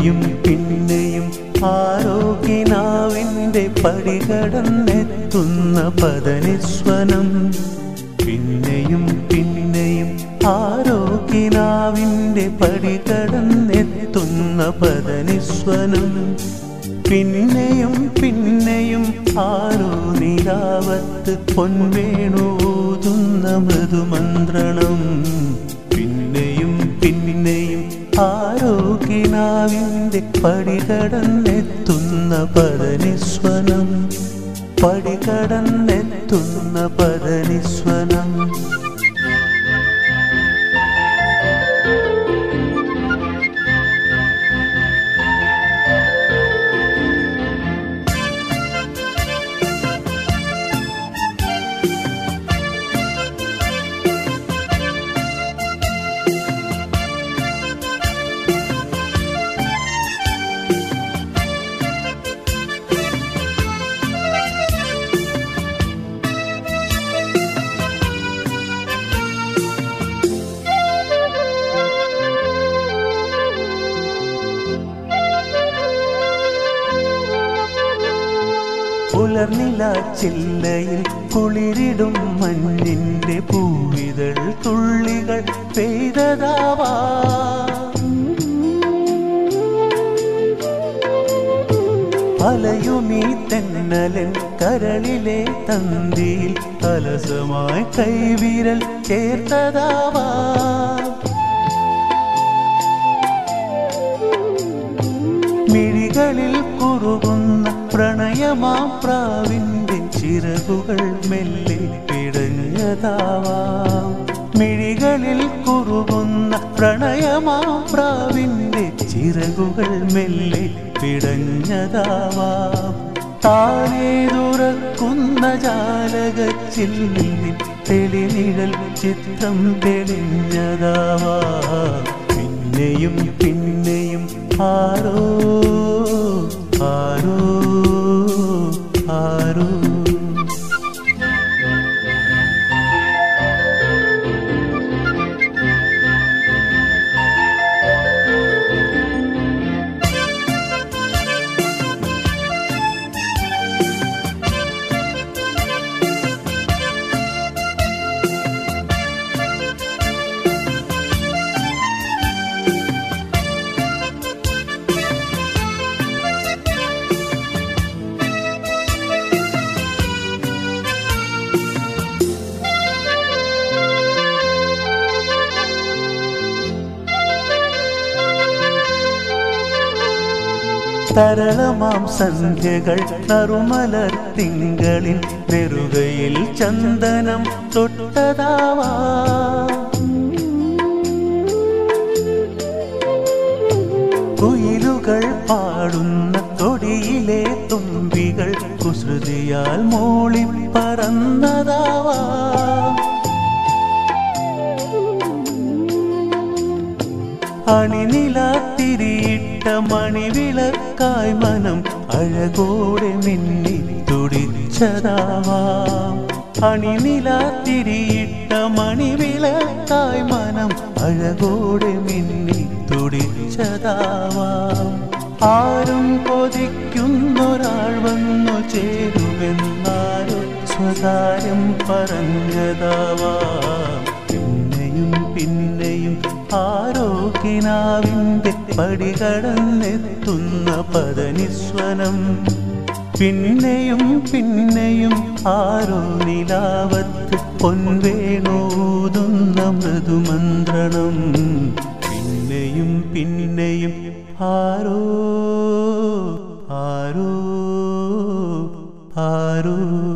പിന്നെയും പിന്നെയും ആരോഗ്യനാവിൻ്റെ പടികടന്നെത്തുന്ന പദനിസ്വനം പിന്നെയും പിന്നെയും ആരോഗ്യനാവിൻ്റെ പടികടന്നെത്തുന്ന പദനിസ്വനം പിന്നെയും പിന്നെയും ആരോ നിരാവത്ത് പൊൻവേണൂതുന്ന മൃദുമന്ത്രണം പിന്നെയും പിന്നെയും ആരോഗ്യനാവിൻ്റെ പടികടന്നെത്തുന്ന പദനിസ്വനം പടികടന്നെത്തുന്ന പദനിസ്വനം പുലർനില ചില്ലയിൽ കുളിരിടും മഞ്ഞിന്റെ പൂവിതൾ തുള്ളികൾ പെയ്തതാവാ അലയുമീ തെന്നലൻ കരളിലെ തന്തിയിൽ അലസമായി കൈവിരൽ ചേർത്തതാവാ മിഴികളിൽ കുറുകുന്ന പ്രണയമാം പ്രാവിൻ്റെ ചിറകുകൾ മെല്ലെ പിടഞ്ഞതാവാം മിഴികളിൽ കുറുകുന്ന പ്രണയമാം പ്രാവിൻ്റെ ചിറകുകൾ മെല്ലെ പിടഞ്ഞതാവാം താനേ തുറക്കുന്ന ജാലകച്ചില്ലിൽ തെളിനിഴൽ ചിത്രം തെളിഞ്ഞതാവാം പിന്നെയും പിന്നെയും ആരോ ആരോ ആരോ തരളമാം സന്ധ്യകൾ നറുമലർ തിങ്കളിൽ നെറുകയിൽ ചന്ദനം തൊട്ടതാവാ കുയിലുകൾ പാടുന്ന തൊടിയിലെ തുമ്പികൾ കുസൃതിയാൽ മോളി പറന്നതാവാ അണിനിലാത്തിരിയിട്ട മണിവിളക്കായി മനം അഴകോടെ മിന്നി തുടിച്ചതാവാം അണിനിലാത്തിരിയിട്ട മണിവിളക്കായി മനം അഴകോടെ മിന്നി തുടിച്ചതാവാം ആരും കൊതിക്കുന്നൊരാൾ വന്നു ചേരുമെന്നാരോ സ്വകാര്യം പറഞ്ഞതാവാം പിന്നെയും പിന്നെയും ആരോഗ്യനാവിൻ്റെ പടികടന്നെത്തുന്ന പദനിസ്വനം പിന്നെയും പിന്നെയും ആരോ നിലാവത്ത് പൊൻവേണൂതുന്ന മൃദുമന്ത്രണം പിന്നെയും പിന്നെയും ആരോ ആരോ ആരോ